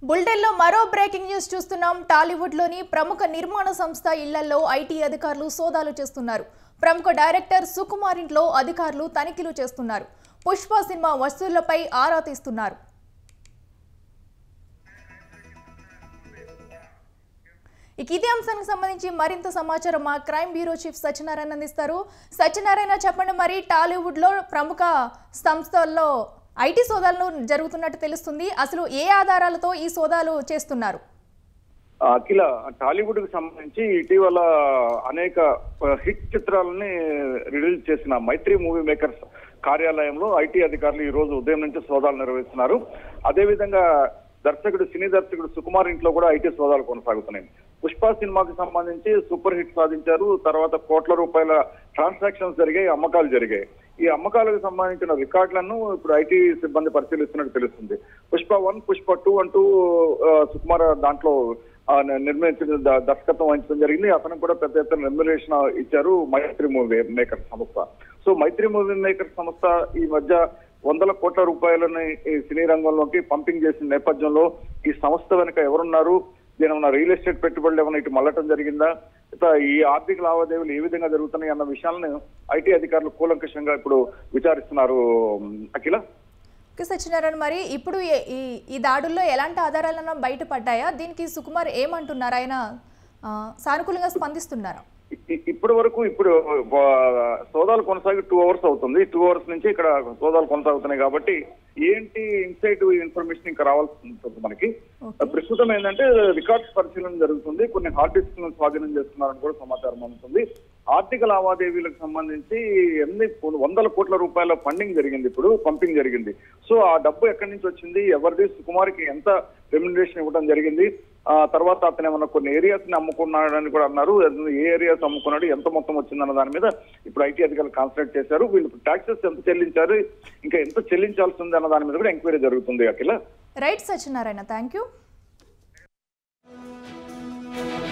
బులెటిన్లో మరో breaking news చూస్తున్నాం టాలీవుడ్లోని ప్రముఖ నిర్మాణ సంస్థ ఇళ్లలో ఐటీ అధికారులు సోదాలు చేస్తున్నారు ప్రముఖ డైరెక్టర్ సుకుమార్ ఇంట్లో అధికారులు తనిఖీలు చేస్తున్నారు పుష్ప సినిమా వస్తువులపై ఆరా తీస్తున్నారు ఇక ఇదే అంశానికి సంబంధించి మరింత సమాచారం మా క్రైమ్ బ్యూరో చీఫ్ సత్యనారాయణ అందిస్తారు సత్యనారాయణ చెప్పండి మరి టాలీవుడ్లో ప్రముఖ సంస్థల్లో ఐటీ సోదాలు జరుగుతున్నట్టు తెలుస్తుంది అసలు ఏ ఆధారాలతో ఈ సోదాలు చేస్తున్నారు అఖిల టాలీవుడ్ కి సంబంధించి ఇటీవల అనేక హిట్ చిత్రాలని రిలీజ్ చేసిన మైత్రి మూవీ మేకర్స్ కార్యాలయంలో ఐటీ అధికారులు ఈ రోజు ఉదయం నుంచి సోదాలు నిర్వహిస్తున్నారు అదేవిధంగా దర్శకుడు సినీ దర్శకుడు సుకుమార్ ఇంట్లో కూడా ఐటీ సోదాలు కొనసాగుతున్నాయి పుష్ప సినిమాకి సంబంధించి సూపర్ హిట్ సాధించారు తర్వాత కోట్ల రూపాయల ట్రాన్సాక్షన్స్ జరిగాయి అమ్మకాలు జరిగాయి ఈ అమ్మకాలకు సంబంధించిన రికార్డులను ఇప్పుడు ఐటీ సిబ్బంది పరిశీలిస్తున్నట్టు తెలుస్తుంది పుష్ప వన్ పుష్ప టూ అంటూ ఆ, సుకుమార్ దాంట్లో ఆ, ని- నిర్మించిన ద- దర్శకత్వం వహించడం జరిగింది అతనికి కూడా పెద్ద ఎత్తున రెమ్యులేషన్ ఇచ్చారు మైత్రి మూవీ మేకర్ సంస్థ సో మైత్రి మూవీ మేకర్ సంస్థ ఈ మధ్య వందల కోట్ల రూపాయలని ఈ సినీ రంగంలోకి పంపింగ్ చేసిన నేపథ్యంలో ఈ సంస్థ వెనుక ఎవరున్నారు దీని ఏమైనా రియల్ ఎస్టేట్ పెట్టుబడులు ఏమైనా ఇటు మళ్ళటం జరిగిందా ఇట్లా ఈ ఆర్థిక లావాదేవీలు ఏ విధంగా జరుగుతున్నాయి అన్న విషయాలను ఐటీ అధికారులు కూలంకషంగా ఇప్పుడు విచారిస్తున్నారు అఖిల ఓకే సత్యనారాయణ మరి ఇప్పుడు ఏ- ఈ ఈ దాడుల్లో ఎలాంటి ఆధారాలన్నా బయటపడ్డాయా దీనికి సుకుమార్ ఏమంటున్నారు ఆయన ఆ, సానుకూలంగా స్పందిస్తున్నారా ఇ- ఇప్పటి వరకు ఇప్పుడు ఆ, సోదాలు కొనసాగి టూ అవర్స్ అవుతుంది టూ అవర్స్ నుంచి ఇక్కడ సోదాలు కొనసాగుతున్నాయి కాబట్టి ఏంటి ఇన్సైట్ ఇన్ఫర్మేషన్ ఇంకా రావాల్సి ఉంటుంది మనకి ఓకే. ప్రస్తుతం ఏంటంటే రికార్డ్స్ పరిశీలన జరుగుతుంది కొన్ని హార్డ్ డిస్క్ స్వాధీనం చేస్తున్నారని కూడా సమాచారం అందుతుంది ఆర్థిక లావాదేవీలకు సంబంధించి ఎన్ని కో- వందల కోట్ల రూపాయల ఫండింగ్ జరిగింది ఇప్పుడు పంపింగ్ జరిగింది సో ఆ డబ్బు ఎక్కడి నుంచి వచ్చింది ఎవరిది సుకుమార్కి ఎంత రెమ్యునరేషన్ ఇవ్వడం జరిగింది ఆ తర్వాత అతను ఏమన్నా కొన్ని ఏరియాస్ ని అమ్ముకున్నాడని కూడా అన్నారు అది ఏ ఏరియాస్ అమ్ముకున్నాడు ఎంత మొత్తం వచ్చిందన్న దాని మీద ఇప్పుడు ఐటీ అధికారులు కాన్సన్ట్రేట్ చేశారు వీళ్ళు ట్యాక్సెస్ ఎంత చెల్లించారు ఇంకా ఎంత చెల్లించాల్సి ఉంది అన్న దాని మీద కూడా ఎంక్వైరీ జరుగుతుంది Akhila right Satyanarayana thank you